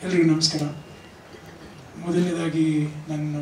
ಎಲ್ರಿಗೂ ನಮಸ್ಕಾರ ಮೊದಲನೇದಾಗಿ ನಾನು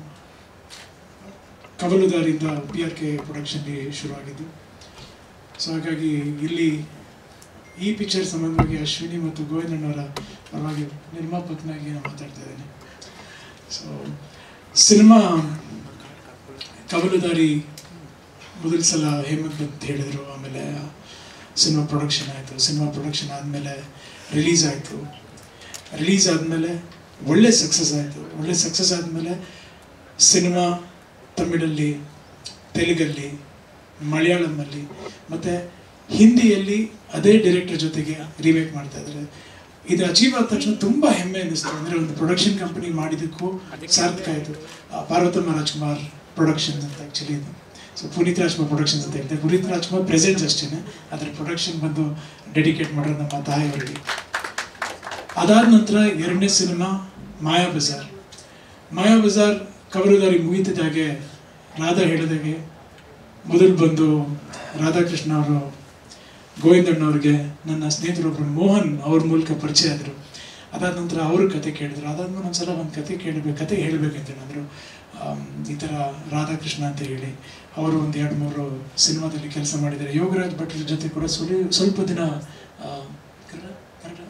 ಕವಲುದಾರಿಂದ ಪಿ ಆರ್ ಕೆ ಪ್ರೊಡಕ್ಷನ್ಗೆ ಶುರುವಾಗಿದ್ದು ಸೊ ಹಾಗಾಗಿ ಇಲ್ಲಿ ಈ ಪಿಕ್ಚರ್ ಸಂಬಂಧವಾಗಿ ಅಶ್ವಿನಿ ಮತ್ತು ಗೋವಿಂದಣ್ಣವರ ಪರವಾಗಿ ನಿರ್ಮಾಪಕನಾಗಿ ನಾನು ಮಾತಾಡ್ತಾ ಇದ್ದೇನೆ ಸೊ ಸಿನಿಮಾ ಕವಲುದಾರಿ ಮೊದಲ ಸಲ ಹೇಮಂತ್ ಅಂತ ಹೇಳಿದರು ಆಮೇಲೆ ಸಿನಿಮಾ ಪ್ರೊಡಕ್ಷನ್ ಆಯಿತು ಸಿನಿಮಾ ಪ್ರೊಡಕ್ಷನ್ ಆದಮೇಲೆ ರಿಲೀಸ್ ಆಯಿತು ರಿಲೀಸ್ ಆದಮೇಲೆ ಒಳ್ಳೆ ಸಕ್ಸಸ್ ಆಯಿತು ಒಳ್ಳೆ ಸಕ್ಸಸ್ ಆದಮೇಲೆ ಸಿನಿಮಾ ತಮಿಳಲ್ಲಿ ತೆಲುಗಲ್ಲಿ ಮಲಯಾಳಮಲ್ಲಿ ಮತ್ತು ಹಿಂದಿಯಲ್ಲಿ ಅದೇ ಡೈರೆಕ್ಟರ್ ಜೊತೆಗೆ ರೀಮೇಕ್ ಮಾಡ್ತಾ ಇದ್ದಾರೆ ಇದು ಅಚೀವ್ ಆದ ತಕ್ಷಣ ತುಂಬ ಹೆಮ್ಮೆ ಅನ್ನಿಸ್ತು ಅಂದರೆ ಒಂದು ಪ್ರೊಡಕ್ಷನ್ ಕಂಪನಿ ಮಾಡಿದ್ದಕ್ಕೂ ಸಾರ್ಥಕ ಆಯಿತು ಪಾರ್ವತಮ್ಮ ರಾಜ್ಕುಮಾರ್ ಪ್ರೊಡಕ್ಷನ್ಸ್ ಅಂತ ಆ್ಯಕ್ಚುಲಿ ಇದು ಸೊ ಪುನೀತ್ ರಾಜ್ಕುಮಾರ್ ಪ್ರೊಡಕ್ಷನ್ಸ್ ಅಂತ ಹೇಳ್ತಾರೆ ಪುನೀತ್ ರಾಜ್ಕುಮಾರ್ ಪ್ರೆಸೆಂಟ್ಸ್ ಅಷ್ಟೇ ಅದರ ಪ್ರೊಡಕ್ಷನ್ ಬಂದು ಡೆಡಿಕೇಟ್ ಮಾಡೋದು ನಮ್ಮ ತಾಯಿಯವರಿಗೆ ಅದಾದ ನಂತರ ಎರಡನೇ ಸಿನಿಮಾ ಮಾಯಾ ಬಜಾರ್ ಮಾಯಾ ಬಜಾರ್ ಕವಲುದಾರಿ ಮುಗಿತಿದ್ದಾಗೆ ರಾಧಾ ಹೇಳಿದಾಗೆ ಮೊದಲು ಬಂದು ರಾಧಾಕೃಷ್ಣ ಅವರು ಗೋವಿಂದಣ್ಣವ್ರಿಗೆ ನನ್ನ ಸ್ನೇಹಿತರೊಬ್ಬರು ಮೋಹನ್ ಅವ್ರ ಮೂಲಕ ಪರಿಚಯ ಆದರು ಅದಾದ ನಂತರ ಅವ್ರ ಕತೆ ಕೇಳಿದ್ರು ಅದಾದ್ಮೇಲೆ ಒಂದ್ಸಲ ಒಂದು ಕತೆ ಕೇಳಬೇಕು ಕತೆ ಹೇಳಬೇಕಂತ ಏನಾದ್ರು ಈ ಥರ ರಾಧಾಕೃಷ್ಣ ಅಂತ ಹೇಳಿ ಅವರು ಒಂದು ಎರಡು ಮೂರು ಸಿನಿಮಾದಲ್ಲಿ ಕೆಲಸ ಮಾಡಿದ್ದಾರೆ ಯೋಗರಾಜ್ ಭಟ್ರ ಜೊತೆ ಕೂಡ ಸುಳಿ ಸ್ವಲ್ಪ ದಿನ ಆ, ಕನ್ನಡ- ಕನ್ನಡ?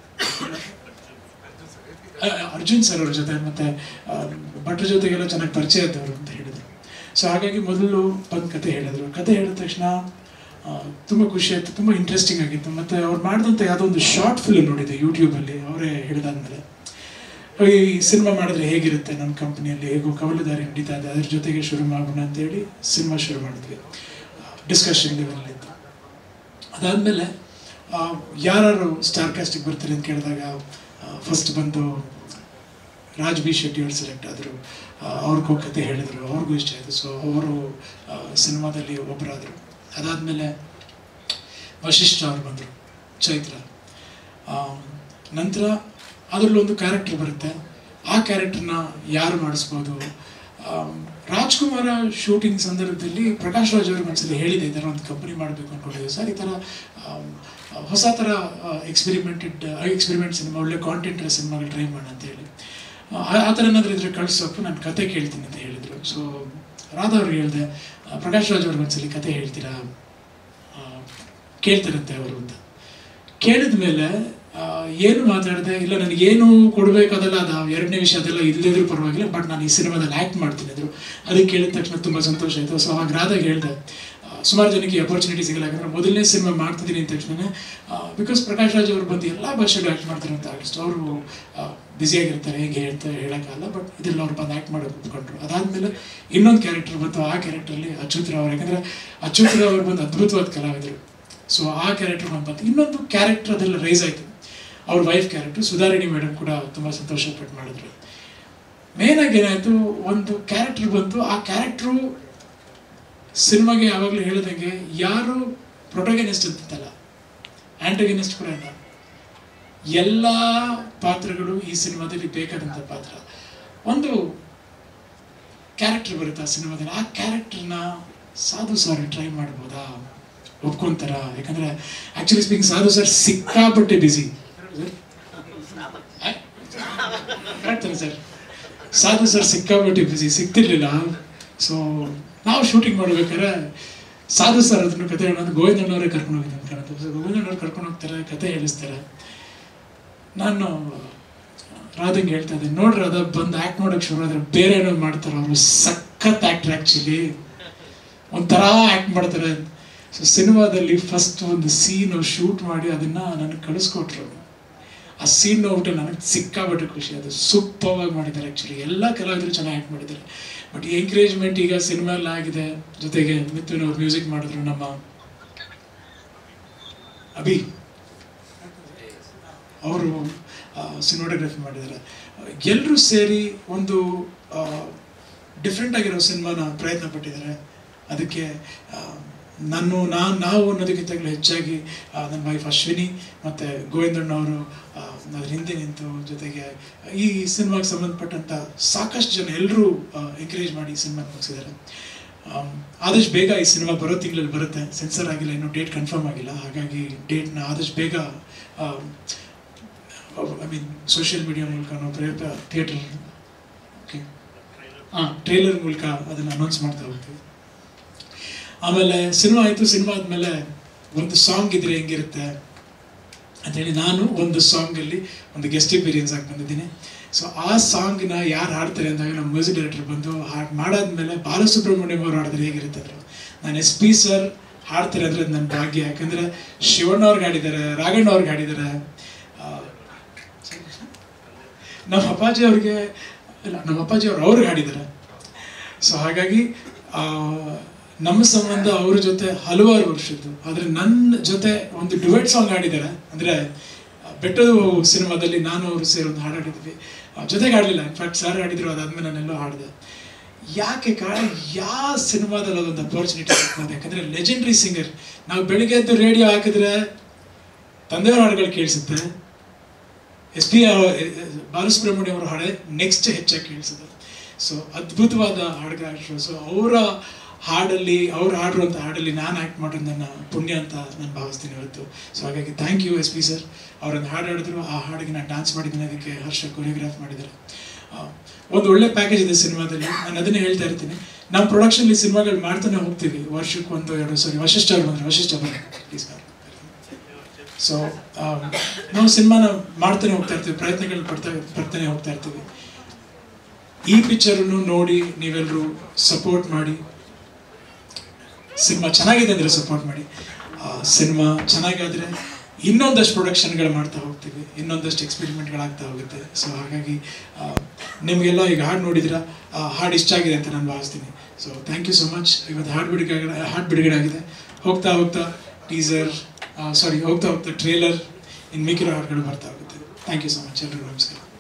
ಆ, ಅರ್ಜುನ್ ಸರ್ ಅವ್ರ ಜೊತೆ ಮತ್ತೆ ಆ, ಭಟ್ರ ಜೊತೆಗೆಲ್ಲ ಚೆನ್ನಾಗಿ ಪರಿಚಯ ಇದ್ದವರು ಅಂತ ಹೇಳಿದ್ರು ಸೊ ಹಾಗಾಗಿ ಮೊದಲು ಬಂದು ಕತೆ ಹೇಳಿದ್ರು ಕತೆ ಹೇಳಿದ ತಕ್ಷಣ ಆ, ತುಂಬ ಖುಷಿ ಆಯಿತು ತುಂಬ ಇಂಟ್ರೆಸ್ಟಿಂಗ್ ಆಗಿತ್ತು ಮತ್ತು ಅವ್ರು ಮಾಡಿದಂಥ ಯಾವುದೋ ಒಂದು ಶಾರ್ಟ್ ಫಿಲ್ಮ್ ನೋಡಿದೆ ಯೂಟ್ಯೂಬಲ್ಲಿ ಅವರೇ ಹೇಳಿದಾದ್ಮೇಲೆ ಈ ಸಿನಿಮಾ ಮಾಡಿದ್ರೆ ಹೇಗಿರುತ್ತೆ ನಮ್ಮ ಕಂಪ್ನಿಯಲ್ಲಿ ಹೇಗೋ ಕವಲುದಾರಿ ನಡೀತಾ ಇದೆ ಅದ್ರ ಜೊತೆಗೆ ಶುರು ಮಾಡೋಣ ಅಂತೇಳಿ ಸಿನಿಮಾ ಶುರು ಮಾಡಿದ್ವಿ ಡಿಸ್ಕಷನ್ ಲೆವೆಲಿತ್ತು ಅದಾದಮೇಲೆ ಯಾರು ಸ್ಟಾರ್ ಕಾಸ್ಟಿಗೆ ಬರ್ತಾರೆ ಅಂತ ಕೇಳಿದಾಗ ಫಸ್ಟ್ ಬಂದು ರಾಜ್ ಬಿ ಶೆಟ್ಟಿ ಅವರು ಸೆಲೆಕ್ಟ್ ಆದರು ಅವ್ರಿಗೂ ಕತೆ ಹೇಳಿದರು ಅವ್ರಿಗೂ ಇಷ್ಟ ಆಯಿತು ಸೊ ಅವರು ಸಿನಿಮಾದಲ್ಲಿ ಒಬ್ಬರಾದರು ಅದಾದಮೇಲೆ ವಶಿಷ್ಠ ಅವರು ಬಂದರು ಚೈತ್ರ ಆ, ನಂತರ ಅದರಲ್ಲಿ ಒಂದು ಕ್ಯಾರೆಕ್ಟರ್ ಬರುತ್ತೆ ಆ ಕ್ಯಾರೆಕ್ಟರ್ನ ಯಾರು ಮಾಡಿಸ್ಬೋದು ಆಮ್, ರಾಜ್ಕುಮಾರ ಶೂಟಿಂಗ್ ಸಂದರ್ಭದಲ್ಲಿ ಪ್ರಕಾಶ್ ರಾಜ್ ಅವ್ರಿಗೆ ಒಂದ್ಸಲ ಹೇಳಿದೆ ಈ ಥರ ಒಂದು ಕಂಪನಿ ಮಾಡಬೇಕು ಅಂದ್ಕೊಂಡಿದ್ದೆ ಸರ್ ಈ ಥರ ಆಮ್, ಹೊಸ ಥರ ಎಕ್ಸ್ಪೆರಿಮೆಂಟೆಡ್ ಎಕ್ಸ್ಪೆರಿಮೆಂಟ್ ಸಿನಿಮಾ ಒಳ್ಳೆ ಕಾಂಟೆಂಟ್ ಸಿನಿಮಾಗಳು ಟ್ರೈ ಮಾಡೋಣ ಅಂತ ಹೇಳಿ ಆ- ಆ ಥರ ಏನಾದರೂ ಇದ್ರೆ ಕಳಿಸೋಕೆ ನಾನು ಕತೆ ಕೇಳ್ತೀನಿ ಅಂತ ಹೇಳಿದರು ಸೊ ರಾಧಾ ಅವ್ರಿಗೆ ಹೇಳಿದೆ ಪ್ರಕಾಶ್ ರಾಜ್ ಅವ್ರಿಗೆ ಒಂದ್ಸಲಿ ಕತೆ ಹೇಳ್ತೀರಾ ಆ, ಕೇಳ್ತಾರಂತೆ ಅವರು ಅಂತ ಕೇಳಿದ ಮೇಲೆ ಏನು ಮಾತಾಡಿದೆ ಇಲ್ಲ ನನಗೇನು ಕೊಡಬೇಕಾದಲ್ಲ ಅದು ಎರಡನೇ ವಿಷಯ ಅದೆಲ್ಲ ಇಲ್ಲದಿದ್ರು ಪರವಾಗಿಲ್ಲ ಬಟ್ ನಾನು ಈ ಸಿನಿಮಾದಲ್ಲಿ ಆ್ಯಕ್ಟ್ ಮಾಡ್ತೀನಿ ಅಂದರು ಅದಕ್ಕೆ ಕೇಳಿದ ತಕ್ಷಣ ತುಂಬ ಸಂತೋಷ ಆಯಿತು ಸೊ ಅವಾಗ ರಾಧಾಗ ಹೇಳಿದೆ ಸುಮಾರು ಜನಕ್ಕೆ ಅಪರ್ಚುನಿಟಿ ಸಿಗಲ್ಲ ಯಾಕಂದ್ರೆ ಮೊದಲನೇ ಸಿನಿಮಾ ಮಾಡ್ತಿದ್ದೀನಿ ಅಂದ ತಕ್ಷಣ ಬಿಕಾಸ್ ಪ್ರಕಾಶ್ ರಾಜ್ ಅವರು ಬಂದು ಎಲ್ಲ ಭಾಷೆಗಳು ಆ್ಯಕ್ಟ್ ಮಾಡ್ತಾರೆ ಅಂತ ಆರ್ಟಿಸ್ಟ್ ಅವರು ಬ್ಯುಸಿಯಾಗಿರ್ತಾರೆ ಹೇಗೆ ಹೇಳ್ತಾರೆ ಹೇಳೋಕ್ಕಲ್ಲ ಬಟ್ ಇದೆಲ್ಲ ಅವ್ರು ಬಂದು ಆ್ಯಕ್ಟ್ ಮಾಡೋಕೆ ಒಪ್ಕೊಂಡ್ರು ಅದಾದಮೇಲೆ ಇನ್ನೊಂದು ಕ್ಯಾರೆಕ್ಟರ್ ಬಂತು ಆ ಕ್ಯಾರೆಕ್ಟ್ರಲ್ಲಿ ಅಚ್ಯುತ್ ರಾವ್ ಯಾಕಂದರೆ ಅಚ್ಯುತ್ ರಾವ್ ಅವರು ಬಂದು ಅದ್ಭುತವಾದ ಕಲಾವಿದರು ಸೊ ಆ ಕ್ಯಾರೆಕ್ಟರ್ ಬಂದು ಬಂತು ಇನ್ನೊಂದು ಕ್ಯಾರೆಕ್ಟರ್ ಅದೆಲ್ಲ ರೈಸ್ ಆಯಿತು ಅವ್ರ ವೈಫ್ ಕ್ಯಾರೆಕ್ಟರ್ ಸುಧಾರಿಣಿ ಮೇಡಮ್ ಕೂಡ ತುಂಬ ಸಂತೋಷಪಟ್ಟು ಮಾಡಿದ್ರು ಮೇನ್ ಆಗಿ ಏನಾಯಿತು ಒಂದು ಕ್ಯಾರೆಕ್ಟರ್ ಬಂತು ಆ ಕ್ಯಾರೆಕ್ಟ್ರು ಸಿನಿಮಾಗೆ ಯಾವಾಗಲೂ ಹೇಳಿದಂಗೆ ಯಾರು ಪ್ರೊಟೋಗನಿಸ್ಟ್ ಅಂತಿತ್ತಲ್ಲ ಆಂಟೋಗನಿಸ್ಟ್ ಕೂಡ ಇಲ್ಲ ಎಲ್ಲ ಪಾತ್ರಗಳು ಈ ಸಿನಿಮಾದಲ್ಲಿ ಬೇಕಾದಂಥ ಪಾತ್ರ ಒಂದು ಕ್ಯಾರೆಕ್ಟರ್ ಬರುತ್ತೆ ಆ ಸಿನಿಮಾದಲ್ಲಿ ಆ ಕ್ಯಾರೆಕ್ಟರ್ನ ಸಾಧು ಸರ್ ಟ್ರೈ ಮಾಡ್ಬೋದಾ ಒಪ್ಕೊಂತಾರ ಯಾಕಂದ್ರೆ ಆಕ್ಚುಲಿ ಸ್ಪೀಕಿಂಗ್ ಸಾಧು ಸರ್ ಸಿಕ್ಕಾಪಟ್ಟೆ ಬಿಸಿ ಕರೆಕ್ಟ್ ಸರ್ ಸಾಧು ಸರ್ ಸಿಕ್ಕಾಪಟ್ಟೆ ಬಿಸಿ ಸಿಗ್ತಿರ್ಲಿಲ್ಲ ಸೊ ನಾವು ಶೂಟಿಂಗ್ ಮಾಡ್ಬೇಕಾದ್ರೆ ಸಾಧು ಸರ್ ಅದನ್ನು ಕತೆ ಹೇಳೋದು ಗೋವಿಂದಣ್ಣವರೇ ಕರ್ಕೊಂಡು ಹೋಗಿದ್ದೆ ಕಾಣುತ್ತೆ ಸೊ ಗೋವಿಂದಣ್ಣವ್ರು ಕರ್ಕೊಂಡು ಹೋಗ್ತಾರೆ ಕತೆ ಹೇಳಿಸ್ತಾರೆ ನಾನು ರಾಧಂಗೆ ಹೇಳ್ತಾ ಇದ್ದೆ ನೋಡ್ರಿ ಅದ ಬಂದು ಆ್ಯಕ್ಟ್ ಮಾಡೋಕೆ ಶುರು ಆದ್ರೆ ಬೇರೆ ಏನೋ ಮಾಡ್ತಾರೆ ಅವರು ಸಖತ್ ಆ್ಯಕ್ಟರ್ ಆ್ಯಕ್ಚುಲಿ ಒಂಥರ ಆ್ಯಕ್ಟ್ ಮಾಡ್ತಾರೆ ಸೊ ಸಿನಿಮಾದಲ್ಲಿ ಫಸ್ಟ್ ಒಂದು ಸೀನ್ ಶೂಟ್ ಮಾಡಿ ಅದನ್ನ ನನಗೆ ಕಳಿಸ್ಕೊಟ್ರು ಆ ಸೀನ್ ನೋಡ್ಬಿಟ್ಟು ನನಗೆ ಸಿಕ್ಕಾಬಿಟ್ಟು ಖುಷಿ ಅದು ಸೂಪರ್ವಾಗಿ ಮಾಡಿದ್ದಾರೆ ಆ್ಯಕ್ಚುಲಿ ಎಲ್ಲ ಕಲಾವಿದರು ಚೆನ್ನಾಗಿ ಆ್ಯಕ್ಟ್ ಮಾಡಿದ್ದಾರೆ ಬಟ್ ಈ ಎಂಕರೇಜ್ಮೆಂಟ್ ಈಗ ಸಿನಿಮಾ ಎಲ್ಲ ಆಗಿದೆ ಜೊತೆಗೆ ಮಿಥುನ್ ಅವ್ರು ಮ್ಯೂಸಿಕ್ ಮಾಡಿದ್ರು ನಮ್ಮ ಅಭಿ ಅವರು ಸಿನಿಮಾಟೋಗ್ರಫಿ ಮಾಡಿದ್ದಾರೆ ಎಲ್ಲರೂ ಸೇರಿ ಒಂದು ಡಿಫ್ರೆಂಟ್ ಆಗಿರೋ ಸಿನಿಮಾನ ಪ್ರಯತ್ನ ಪಟ್ಟಿದ್ದಾರೆ ಅದಕ್ಕೆ ಆ, ನಾನು ನಾನು ನಾವು ಅನ್ನೋದಕ್ಕಿಂತಲೂ ಹೆಚ್ಚಾಗಿ ಆ, ನನ್ನ ವೈಫ್ ಅಶ್ವಿನಿ ಮತ್ತು ಗೋವಿಂದಣ್ಣ ಅವರು ಅದ್ರ ಹಿಂದೆ ನಿಂತು ಜೊತೆಗೆ ಈ ಸಿನಿಮಾಗೆ ಸಂಬಂಧಪಟ್ಟಂಥ ಸಾಕಷ್ಟು ಜನ ಎಲ್ಲರೂ ಎಂಕರೇಜ್ ಮಾಡಿ ಈ ಸಿನಿಮಾ ಮುಗಿಸಿದ್ದಾರೆ ಆಮ್, ಆದಷ್ಟು ಬೇಗ ಈ ಸಿನಿಮಾ ಬರೋ ತಿಂಗಳಲ್ಲಿ ಬರುತ್ತೆ ಸೆನ್ಸರ್ ಆಗಿಲ್ಲ ಇನ್ನೂ ಡೇಟ್ ಕನ್ಫರ್ಮ್ ಆಗಿಲ್ಲ ಹಾಗಾಗಿ ಡೇಟ್ನ ಆದಷ್ಟು ಬೇಗ um, I mean social media ಮೂಲಕನೋ ಪ್ರಯತ್ನ ಥಿಯೇಟರ್ ಓಕೆ ಹಾಂ ಟ್ರೇಲರ್ ಮೂಲಕ ಅದನ್ನು ಅನೌನ್ಸ್ ಮಾಡ್ತಾ ಹೋಗ್ತೀವಿ ಆಮೇಲೆ ಸಿನಿಮಾ ಆಯಿತು ಸಿನಿಮಾ ಆದಮೇಲೆ ಒಂದು ಸಾಂಗ್ ಇದ್ರೆ ಹೆಂಗಿರುತ್ತೆ ಅಂತೇಳಿ ನಾನು ಒಂದು ಸಾಂಗಲ್ಲಿ ಒಂದು ಗೆಸ್ಟ್ ಎಪೀರಿಯನ್ಸ್ ಆಗಿ ಬಂದಿದ್ದೀನಿ ಸೊ ಆ ಸಾಂಗ್ನ ಯಾರು ಹಾಡ್ತಾರೆ ಅಂದಾಗ ನಮ್ಮ ಮ್ಯೂಸಿಕ್ ಡೈರೆಕ್ಟರ್ ಬಂದು ಹಾಡು ಮಾಡಾದ್ಮೇಲೆ ಬಾಲಸುಬ್ರಹ್ಮಣ್ಯಂ ಅವರು ಹಾಡಿದ್ರೆ ಹೇಗಿರುತ್ತೆ ಅಂದ್ರು ನಾನು ಎಸ್ ಪಿ ಸರ್ ಹಾಡ್ತಾರೆ ಅಂದರೆ ನನ್ನ ಭಾಗ್ಯ ಯಾಕಂದರೆ ಶಿವಣ್ಣ ಅವ್ರಿಗೆ ಹಾಡಿದ್ದಾರೆ ರಾಘಣ್ಣ ಅವ್ರಿಗೆ ಹಾಡಿದ್ದಾರೆ ಆ, ನಮ್ಮ ಅಪ್ಪಾಜಿ ಅವ್ರಿಗೆ ಇಲ್ಲ ನಮ್ಮ ಅಪ್ಪಾಜಿ ಅವ್ರು ಅವ್ರಿಗೆ ಹಾಡಿದ್ದಾರೆ ಸೊ ಹಾಗಾಗಿ ಆ, ನಮ್ಮ ಸಂಬಂಧ ಅವ್ರ ಜೊತೆ ಹಲವಾರು ವರ್ಷದ್ದು ಆದರೆ ನನ್ನ ಜೊತೆ ಒಂದು ಡುವೆಟ್ ಸಾಂಗ್ ಹಾಡಿದ್ದಾರೆ ಅಂದರೆ ಬೆಟ್ಟದ ಸಿನಿಮಾದಲ್ಲಿ ನಾನು ಅವರು ಸೇರಿ ಒಂದು ಹಾಡು ಹಾಡಿದ್ವಿ ಆ, ಜೊತೆಗೆ ಹಾಡಲಿಲ್ಲ ಇನ್ಫ್ಯಾಕ್ಟ್ ಸರ್ ಹಾಡಿದ್ರು ಅದಾದ್ಮೇಲೆ ನಾನೆಲ್ಲೋ ಹಾಡಿದೆ ಯಾಕೆ ಕಾರಣ ಯಾವ ಸಿನಿಮಾದಲ್ಲಿ ಅದೊಂದು ಅಪರ್ಚುನಿಟಿ ಸಿಗ್ತದೆ ಯಾಕಂದರೆ ಲೆಜೆಂಡ್ರಿ ಸಿಂಗರ್ ನಾವು ಬೆಳಿಗ್ಗೆ ಎದ್ದು ರೇಡಿಯೋ ಹಾಕಿದ್ರೆ ತಂದೆಯವರ ಹಾಡುಗಳು ಕೇಳಿಸುತ್ತೆ ಎಸ್ ಪಿ ಬಾಲಸುಬ್ರಹ್ಮಣ್ಯ ಅವರ ಹಾಡೆ ನೆಕ್ಸ್ಟ್ ಹೆಚ್ಚಾಗಿ ಕೇಳಿಸಿದ್ರು ಸೊ ಅದ್ಭುತವಾದ ಹಾಡುಗಾರರು ಸೊ ಅವರ ಹಾಡಲ್ಲಿ ಅವ್ರು ಹಾಡಿರುವಂಥ ಹಾಡಲ್ಲಿ ನಾನು ಆ್ಯಕ್ಟ್ ಮಾಡೋದು ನನ್ನ ಪುಣ್ಯ ಅಂತ ನಾನು ಭಾವಿಸ್ತೀನಿ ಇವತ್ತು ಸೊ ಹಾಗಾಗಿ thank you S P sir ಅವರೊಂದು ಹಾಡು ಹಾಡಿದ್ರು ಆ ಹಾಡಿಗೆ ನಾನು ಡ್ಯಾನ್ಸ್ ಮಾಡಿದ್ದೀನಿ ಅದಕ್ಕೆ ಹರ್ಷ ಕೊರಿಯೋಗ್ರಾಫ್ ಮಾಡಿದ್ದಾರೆ ಆ, ಒಂದು ಒಳ್ಳೆ ಪ್ಯಾಕೇಜ್ ಇದೆ ಸಿನಿಮಾದಲ್ಲಿ ನಾನು ಅದನ್ನೇ ಹೇಳ್ತಾ ಇರ್ತೀನಿ ನಮ್ಮ ಪ್ರೊಡಕ್ಷನ್ಲಿ ಸಿನಿಮಾಗಳು ಮಾಡ್ತಾನೆ ಹೋಗ್ತೀವಿ ವರ್ಷಕ್ಕೆ ಒಂದು ಎರಡು ಸಾರಿ ವಶಿಷ್ಠ ಅವ್ರು ಬಂದರೆ ವಶಿಷ್ಠ ಬಂದರೆ ಪ್ಲೀಸ್ ಸೊ ನಾವು ಸಿನಿಮಾನ ಮಾಡ್ತಾನೆ ಹೋಗ್ತಾ ಇರ್ತೀವಿ ಪ್ರಯತ್ನಗಳು ಪಡ್ತಾ ಪಡ್ತಾನೆ ಹೋಗ್ತಾ ಇರ್ತೀವಿ ಈ ಪಿಕ್ಚರನ್ನು ನೋಡಿ ನೀವೆಲ್ಲರೂ ಸಪೋರ್ಟ್ ಮಾಡಿ ಸಿನಿಮಾ ಚೆನ್ನಾಗಿದೆ ಅಂದರೆ ಸಪೋರ್ಟ್ ಮಾಡಿ ಸಿನಿಮಾ ಚೆನ್ನಾಗಾದರೆ ಇನ್ನೊಂದಷ್ಟು ಪ್ರೊಡಕ್ಷನ್ಗಳು ಮಾಡ್ತಾ ಹೋಗ್ತೀವಿ ಇನ್ನೊಂದಷ್ಟು ಎಕ್ಸ್ಪೆರಿಮೆಂಟ್ಗಳಾಗ್ತಾ ಹೋಗುತ್ತೆ ಸೊ ಹಾಗಾಗಿ ಆ, ನಿಮಗೆಲ್ಲ ಈಗ ಹಾಡು ನೋಡಿದ್ರ ಹಾಡು ಇಷ್ಟ ಆಗಿದೆ ಅಂತ ನಾನು ಭಾವಿಸ್ತೀನಿ so thank you so much ಇವತ್ತು ಹಾಡು ಬಿಡುಗಡೆ ಹಾಡು ಬಿಡುಗಡೆ ಆಗಿದೆ ಹೋಗ್ತಾ ಹೋಗ್ತಾ ಟೀಸರ್ ಸಾರಿ ಹೋಗ್ತಾ ಹೋಗ್ತಾ ಟ್ರೇಲರ್ ಇನ್ನು ಮಿಕ್ಕಿರೋ ಹಾಡುಗಳು ಬರ್ತಾ ಹೋಗುತ್ತೆ ಥ್ಯಾಂಕ್ ಯು ಸೊ ಮಚ್ ಎಲ್ರಿಗೂ ನಮಸ್ಕಾರ